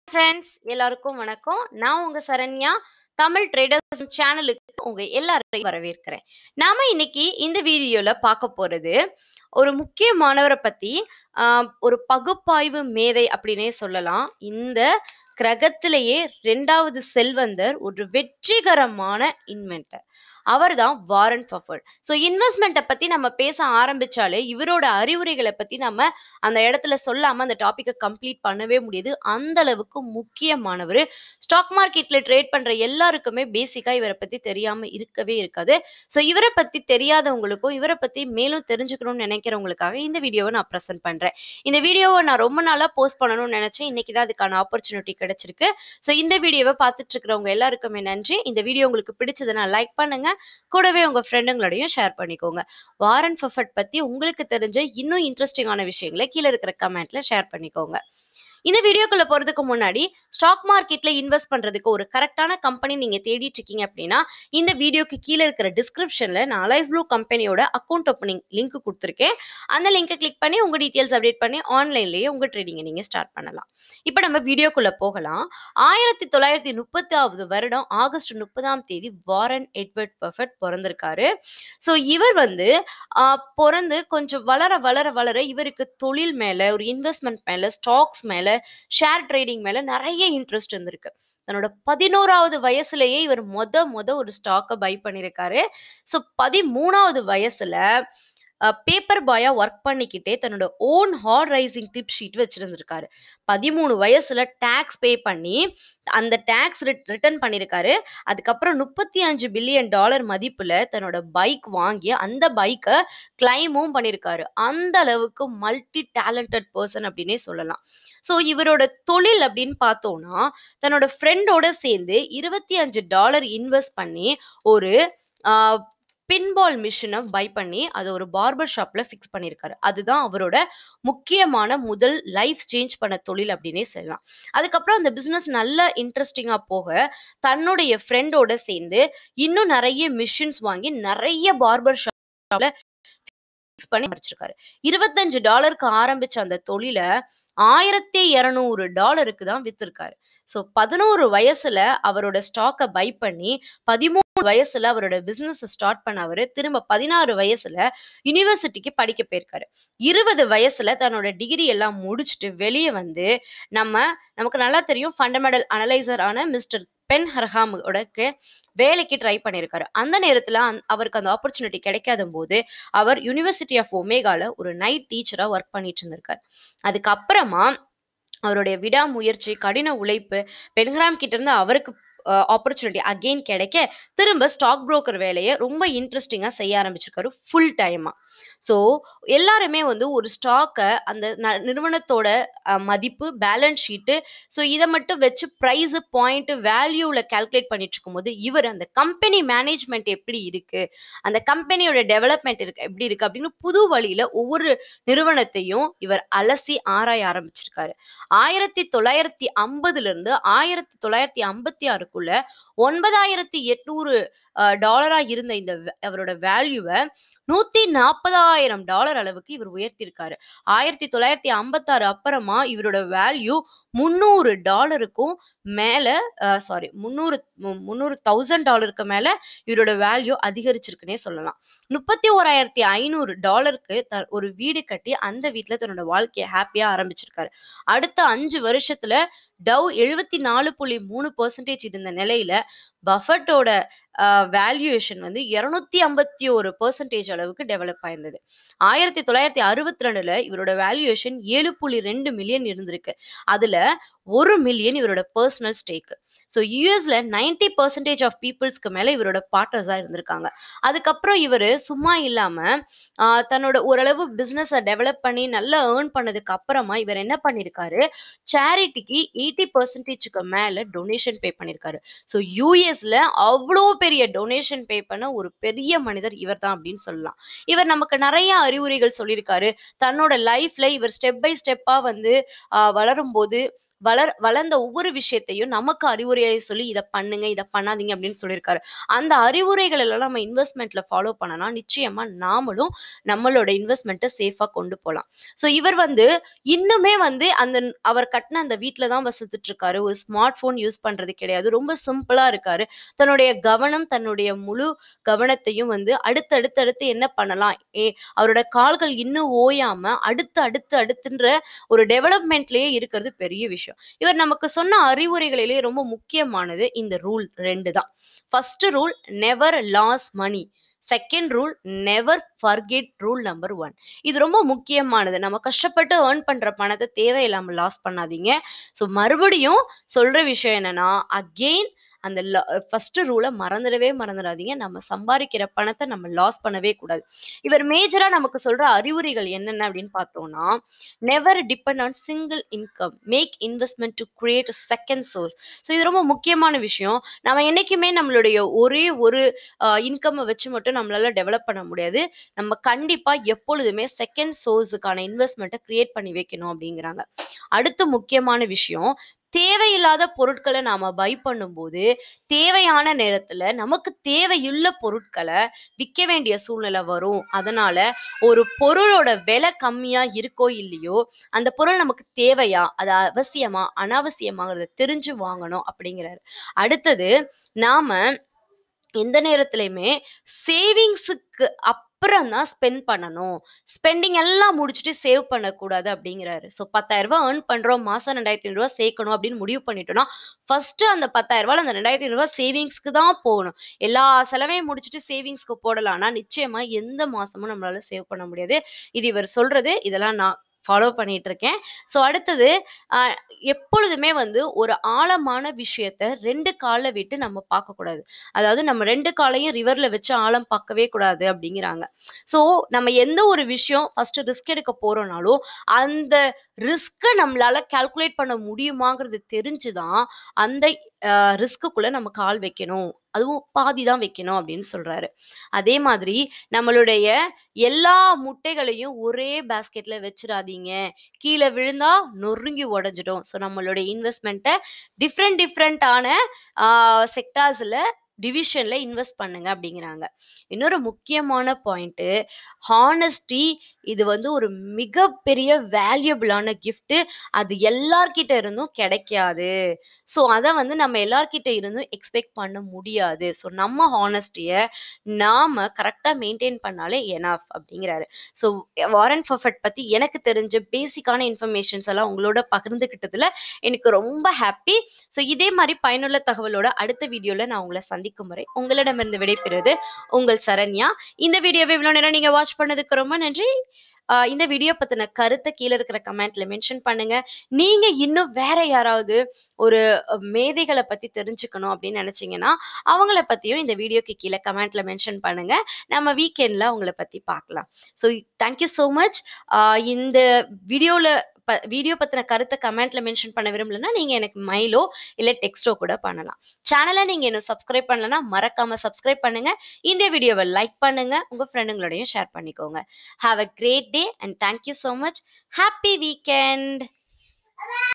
Friends எல்லாருக்கும் வணக்கம். நான் உங்க சரண்யா. தமிழ் ட்ரேடர்ஸ் சேனலுக்கு உங்க எல்லாரையும் வரவேற்கிறேன். நாம இன்னைக்கு இந்த வீடியோல பார்க்க போறது, ஒரு முக்கியமானவர பத்தி, அ ஒரு பகுப்பாய்வு மேதை அப்படின்னே சொல்லலாம். இந்த கிரகத்திலேயே 2வது செல்வந்தர், ஒரு வெற்றிகரமான இன்வென்டர். அவர்தான் வாரன் பஃபட். ஸோ இன்வெஸ்ட்மென்ட்ட பத்தி நம்ம பேச ஆரம்பிச்சாலே, இவரோட அறிவுரைகள பத்தி நம்ம அந்த இடத்துல சொல்லாம அந்த டாபிக்க கம்ப்ளீட் பண்ணவே முடியாது. அந்த அளவுக்கு முக்கியமானவரு. ஸ்டாக் மார்க்கெட்ல ட்ரேட் பண்ற எல்லாருக்குமே பேசிக்கா இவர பத்தி தெரியாம இருக்கவே இருக்காது. ஸோ இவர பத்தி தெரியாதவங்களுக்கும், இவர பத்தி மேலும் தெரிஞ்சுக்கணும்னு நினைக்கிறவங்களுக்காக இந்த வீடியோவ நான் பிரசன்ட் பண்றேன். இந்த வீடியோவ நான் ரொம்ப நாளா போஸ்ட் பண்ணணும்னு நினைச்சேன். இன்னைக்கு தான் அதுக்கான ஆப்பர்ச்சுனிட்டி கிடைச்சிருக்கு. ஸோ இந்த வீடியோவ பார்த்துட்டு இருக்கிறவங்க எல்லாருக்குமே நன்றி. இந்த வீடியோ உங்களுக்கு பிடிச்சதுன்னா லைக் பண்ணுங்க. கூடவே உங்க ஃப்ரெண்டுங்களோடையும் ஷேர் பண்ணிக்கோங்க. வாரன் பஃபட் பத்தி உங்களுக்கு தெரிஞ்ச இன்னும் இன்ட்ரஸ்டிங்கான விஷயங்கள கீழ இருக்கிற கமெண்ட்ல ஷேர் பண்ணிக்கோங்க. இந்த வீடியோக்குள்ள போறதுக்கு முன்னாடி, ஸ்டாக் மார்க்கெட்ல இன்வெஸ்ட் பண்றதுக்கு ஒரு கரெக்ட்டான கம்பெனி நீங்க தேடிட்டு இருக்கீங்க அப்படின்னா, இந்த வீடியோக்கு கீழ இருக்கிற டிஸ்கிரிப்ஷன்ல நான் அலைஸ் ப்ளூ கம்பெனியோட அக்கவுண்ட் ஓப்பனிங் லிங்க் குடுத்துருக்கேன். அந்த லிங்க கிளிக் பண்ணி உங்க டீட்டெயில்ஸ் அப்டேட் பண்ணி ஆன்லைன்லேயே உங்க ட்ரேடிங்க நீங்க ஸ்டார்ட் பண்ணலாம். இப்ப நம்ம வீடியோக்குள்ள போகலாம். 1930வது வருடம் ஆகஸ்ட் 30ஆம் தேதி வாரன் எட்வர்ட் பஃபட் பொறந்திருக்காரு. ஸோ இவர் வந்து அ பொறந்து கொஞ்சம் வளர, வளர, வளர இவருக்கு தொழில் மேல, ஒரு இன்வெஸ்ட்மென்ட் மேல, ஸ்டாக்ஸ் மேல, ஷேர் ட்ரேடிங் மேல நெறைய இன்ட்ரெஸ்ட் இருந்திருக்கு. தன்னோட 11வது வயசுலயே இவர் மொத மொத ஒரு ஸ்டாக்க பை பண்ணியிருக்காரு. ஸோ 13வது வயசுல அ பேப்பர் பாயா வொர்க் பண்ணிக்கிட்டே தன்னோட own horse racing tip sheet வச்சிருந்திருக்காரு. 13 வயசுல டாக்ஸ் பே பண்ணி, அந்த டாக்ஸ் ரிட் ரிட்டர்ன் பண்ணியிருக்காரு. அதுக்கப்புறம் 35 பில்லியன் டாலர் மதிப்புல தன்னோட பைக் வாங்கி, அந்த பைக்க கிளைமும் பண்ணியிருக்காரு. அந்த அளவுக்கு மல்டி டேலண்டட் பெர்சன் அப்படின்னே சொல்லலாம். ஸோ இவரோட தொழில் அப்படின்னு பார்த்தோம்னா, தன்னோட ஃப்ரெண்டோட சேர்ந்து $25 இன்வெஸ்ட் பண்ணி, ஒரு அ பின்பால் மிஷின பை பண்ணி, அத ஒரு பார்பர் ஷாப்ல ஃபிக்ஸ் பண்ணியிருக்காரு. அதுதான் அவரோட முக்கியமான முதல் லைஃப் சேஞ்ச் பண்ண தொழில் அப்படின்னே சொல்லலாம். அதுக்கப்புறம் அந்த பிசினஸ் நல்லா இன்ட்ரஸ்டிங்கா போக, தன்னுடைய ஃப்ரெண்டோட சேர்ந்து இன்னும் நெறைய மிஷின்ஸ் வாங்கி, நெறைய பார்பர் ஷாப்ல ஃபிக்ஸ் பண்ணி வச்சிருக்காரு. $25க்கு ஆரம்பிச்ச அந்த தொழில $1200க்கு தான் வித்திருக்காரு. ஸோ 11 வயசுல அவரோட ஸ்டாக்க பை பண்ணி, 13 வயசுல அவரோட பிசினஸ ஸ்டார்ட் பண்ண அவரு, திரும்ப 16 வயசுல யுனிவர்சிட்டிக்கு படிக்க போயிருக்காரு. 20 வயசுல தன்னோட டிகிரி எல்லாம் முடிச்சுட்டு வெளிய வந்து, நம்ம நமக்கு நல்லா தெரியும் ஃபண்டமெண்டல் அனலைசர் ஆன மிஸ்டர் பென் ஹர்ஹாமோடக்கு வேலைக்கு ட்ரை பண்ணியிருக்காரு. அந்த நேரத்துல அந் அவருக்கு அந்த ஆப்பர்ச்சுனிட்டி கிடைக்காதம்போது, அவர் யுனிவர்சிட்டி ஆஃப் ஒமேகால ஒரு நைட் டீச்சரா வொர்க் பண்ணிட்டு இருந்திருக்காரு. அதுக்கப்புறமா அவருடைய விடாமுயற்சி, கடின உழைப்பு, பென்ஹராம் கிட்ட இருந்து அவருக்கு அ ஆப்பர்ச்சுனிட்டி அகைன் கிடைக்க, திரும்ப ஸ்டாக் புரோக்கர் வேலைய ரொம்ப இன்ட்ரஸ்டிங்கா செய்ய ஆரம்பிச்சிருக்காரு ஃபுல் டைமா. ஸோ எல்லாருமே வந்து ஒரு ஸ்டாக்க அந்த ந நிறுவனத்தோட அ மதிப்பு, பேலன்ஸ் ஷீட்டு, ஸோ இத மட்டும் வச்சு பிரைஸ், பாயிண்ட், வேல்யூல கால்குலேட் பண்ணிட்டு இருக்கும்போது, இவர் அந்த கம்பெனி மேனேஜ்மென்ட் எப்படி இருக்கு? அந்த கம்பெனியோட டெவலப்மென்ட் இருக்கு எப்படி இருக்கு? அப்படின்னு புது வழியில ஒவ்வொரு நிறுவனத்தையும் இவர் அலசி ஆராய ஆரம்பிச்சிருக்காரு. 1950லிருந்து 1956க்குள்ள 9800 அ டாலரா இருந்த இந்த வ அவரோட வேல்யூவ $140,000 அளவுக்கு இவர் உயர்த்தியிருக்காரு. 1956 அப்புறமா இவரோட வேல்யூ $300க்கும் மேல அ சாரி 300 மு $300,000க்கு மேல இவரோட வேல்யூ அதிகரிச்சிருக்குன்னே சொல்லலாம். $31,500க்கு த ஒரு வீடு கட்டி, அந்த வீட்ல தன்னோட வாழ்க்கைய ஹேப்பியா ஆரம்பிச்சிருக்காரு. அடுத்த 5 வருஷத்துல டவ் 74.3% இருந்த நிலையில, பஃபட்டோட அ வேல்யூவேஷன் வந்து 251% அளவுக்கு டெவலப் ஆயிருந்தது. 1962ல இவரோட வேல்யூவேஷன் 7.2 மில்லியன் இருந்திருக்கு. அதுல 1 மில்லியன் இவரோட பெர்சனல் ஸ்டேக். ஸோ யுஎஸ்ல 90% ஆஃப் பீப்பிள்ஸ்க்கு மேல இவரோட பார்ட்னர்ஸா இருந்திருக்காங்க. அதுக்கப்புறம் இவரு சும்மா இல்லாம, அ தன்னோட ஓரளவு பிசினஸ டெவலப் பண்ணி நல்லா ஏர்ன் பண்ணதுக்கு அப்புறமா இவர் என்ன பண்ணியிருக்காரு, சேரிட்டிக்கு 80%க்கு மேல டொனேஷன் பே பண்ணியிருக்காரு. ஸோ யுஎஸ்ல அவ்ளோ பெரிய டொனேஷன் பே பண்ண ஒரு பெரிய மனிதர் இவர் தான் அப்படின்னு சொல்லலாம். இவர் நமக்கு நெறைய அறிவுரைகள் சொல்லியிருக்காரு. தன்னோட லைஃப்ல இவர் ஸ்டெப் பை ஸ்டெப்பா வந்து அ வளரும்போது, வளர் வளர்ந்த ஒவ்வொரு விஷயத்தையும் நமக்கு அறிவுரையை சொல்லி இத பண்ணுங்க, இத பண்ணாதீங்க அப்படின்னு சொல்லியிருக்காரு. அந்த அறிவுரைகள் எல்லாம் நம்ம இன்வெஸ்ட்மென்ட்ல ஃபாலோ பண்ணனா, நிச்சயமா நாமளும் நம்மளோட இன்வெஸ்ட்மென்ட்ட சேஃபா கொண்டு போலாம். ஸோ இவர் வந்து இன்னுமே வந்து அந்த அவர் கட்டுன அந்த வீட்ல தான் வசித்துட்டு இருக்காரு. ஒரு ஸ்மார்ட் ஃபோன் யூஸ் பண்றது கிடையாது. ரொம்ப சிம்பிளா இருக்காரு. தன்னுடைய கவனம், தன்னுடைய முழு கவனத்தையும் வந்து அடுத்து, அடுத்து, அடுத்து என்ன பண்ணலாம்? ஏ அவரோட கால்கள் இன்னும் ஓயாம அடுத்து, அடுத்து, அடுத்துன்ற ஒரு டெவலப்மென்ட்லயே இருக்கிறது பெரிய விஷயம். இவர் நமக்கு சொன்ன அறிவுரைகளிலே ரொம்ப முக்கியமானது இந்த ரூல் 2 தான். First rule never lose money. Second rule never forget rule number 1. இது ரொம்ப முக்கியமானது. நம்ம கஷ்டப்பட்டு ஏர்ன் பண்ற பணத்த தேவையில்லாம லாஸ் பண்ணாதீங்க. ஸோ மறுபடியும் சொல்ற விஷயம் என்னன்னா, அகெயின் அந்த ல ஃபர்ஸ்ட் ரூல மறந்துடவே மறந்துடாதீங்க. நம்ம சம்பாரிக்கிற பணத்த நம்ம லாஸ் பண்ணவே கூடாது. இவர் மேஜரா நமக்கு சொல்ற அறிவுரைகள் என்னென்ன அப்படின்னு பார்த்தோம்னா, never depend on single income. Make investment to create a second source. So இது ரொம்ப முக்கியமான விஷயம். நம்ம என்னைக்குமே நம்மளுடைய ஒரே ஒரு அ இன்கம்ம வச்சு மட்டும் நம்மளால டெவலப் பண்ண முடியாது. நம்ம கண்டிப்பா எப்பொழுதுமே செகண்ட் சோர்ஸ்க்கான இன்வெஸ்ட்மென்ட்ட கிரியேட் பண்ணி வைக்கணும் அப்படிங்கிறாங்க. அடுத்து முக்கியமான விஷயம், தேவையில்லாத பொருட்கள நாம பை பண்ணும்போது, தேவையான நேரத்துல நமக்கு தேவையுள்ள பொருட்கள விக்க வேண்டிய சூழ்நிலை வரும். அதனால ஒரு பொருளோட விலை கம்மியா இருக்கோ இல்லையோ, அந்த பொருள் நமக்கு தேவையா? அது அவசியமா? அனாவசியமாங்கிறத தெரிஞ்சு வாங்கணும் அப்படிங்கிறாரு. அடுத்தது நாம எந்த நேரத்திலயுமே சேவிங்ஸுக்கு அப்புறம் தான் ஸ்பெண்ட் பண்ணணும். ஸ்பெண்டிங் எல்லாம் முடிச்சுட்டு சேவ் பண்ணக்கூடாது அப்படிங்கிறாரு. ஸோ ரூ. 10,000 ஏர்ன் பண்றோம். மாசம் ரூ. 2,500 சேர்க்கணும் அப்படின்னு முடிவு பண்ணிட்டோம்னா, ஃபர்ஸ்ட் அந்த ரூ. 10,000ல அந்த ரூ. 2,500 சேவிங்ஸ்க்கு தான் போகணும். எல்லா செலவையும் முடிச்சுட்டு சேவிங்ஸ்க்கு போடலாம்னா, நிச்சயமா எந்த மாசமும் நம்மளால சேவ் பண்ண முடியாது. இது இவர் சொல்றது. இதெல்லாம் நான் ஃபாலோ பண்ணிட்டு இருக்கேன். ஸோ அடுத்தது அ எப்பொழுதுமே வந்து ஒரு ஆழமான விஷயத்த 2 கால்ல விட்டு நம்ம பார்க்கக்கூடாது. அதாவது நம்ம 2 காலையும் ரிவர்ல வச்சு ஆழம் பார்க்கவே கூடாது அப்படிங்கிறாங்க. ஸோ நம்ம எந்த ஒரு விஷயம் ஃபர்ஸ்ட் ரிஸ்க் எடுக்க போறோம்னாலும், அந்த ரிஸ்க்க நம்மளால கால்குலேட் பண்ண முடியுமாங்கிறது தெரிஞ்சு தான், அந்த அ ரிஸ்க்குக்குள்ள நம்ம கால் வைக்கணும். அதுவும் பாதி தான் வைக்கணும் அப்படின்னு சொல்றாரு. அதே மாதிரி நம்மளுடைய எல்லா முட்டைகளையும் ஒரே பாஸ்கெட்ல வச்சுறாதீங்க. கீழ விழுந்தா நொறுங்கி உடைஞ்சிடும். ஸோ நம்மளுடைய இன்வெஸ்ட்மென்ட்ட டிஃபரெண்ட் டிஃபரெண்ட்டான ஆ செக்டார்ஸ்ல டிவிஷன்ல இன்வெஸ்ட் பண்ணுங்க அப்படிங்கிறாங்க. இன்னொரு முக்கியமான பாயிண்ட் ஹானஸ்டி இது வந்து ஒரு மிகப்பெரிய வேல்யூபிளான கிஃப்ட். அது எல்லார்கிட்ட இருந்தும் கிடைக்காது. ஸோ அத வந்து நம்ம எல்லார்கிட்ட இருந்தும் எக்ஸ்பெக்ட் பண்ண முடியாது. ஸோ நம்ம ஹானஸ்டிய நாம கரெக்ட்டா மெயின்டெயின் பண்ணாலே எனஃப் அப்படிங்கிறாரு. ஸோ வாரன் பஃபெட் பத்தி எனக்கு தெரிஞ்ச பேசிக்கான இன்ஃபர்மேஷன்ஸ் எல்லாம் உங்களோட பகிர்ந்துக்கிட்டதுல எனக்கு ரொம்ப ஹாப்பி. ஸோ இதே மாரி பயனுள்ள தகவலோட அடுத்த வீடியோல நான் உங்கள சந்திக்கும் வரை உங்களிடமிருந்து விடைபெறுவது உங்கள் சரண்யா. இந்த வீடியோவ இவ்வளோ நேரம் நீங்க வாட்ச் பண்ணதுக்கு ரொம்ப நன்றி. அ இந்த வீடியோ பத்தின கருத்த கீழ இருக்கிற கமெண்ட்ல மென்ஷன் பண்ணுங்க. நீங்க இன்னும் வேற யாராவது ஒரு மேதைகள பத்தி தெரிஞ்சுக்கணும் அப்படின்னு நினைச்சீங்கன்னா, அவங்கள பத்தியும் இந்த வீடியோக்கு கீழ கமெண்ட்ல மென்ஷன் பண்ணுங்க. நம்ம வீக்கெண்ட்ல அவங்கள பத்தி பார்க்கலாம். So thank you so much. அ இந்த வீடியோல ப வீடியோ பத்தின கருத்த கமெண்ட்ல மென்ஷன் பண்ண விரும்பலன்னா, நீங்க எனக்கு மெயிலோ இல்ல டெக்ஸ்ட்டோ கூட பண்ணலாம். சேனல நீங்க இன்னும் சப்ஸ்கிரைப் பண்ணலன்னா, மறக்காம சப்ஸ்கிரைப் பண்ணுங்க. இந்த வீடியோவ லைக் பண்ணுங்க. உங்க ஃப்ரெண்டுங்களோடையும் ஷேர் பண்ணிக்கோங்க. Have a great day and thank you so much. Happy weekend.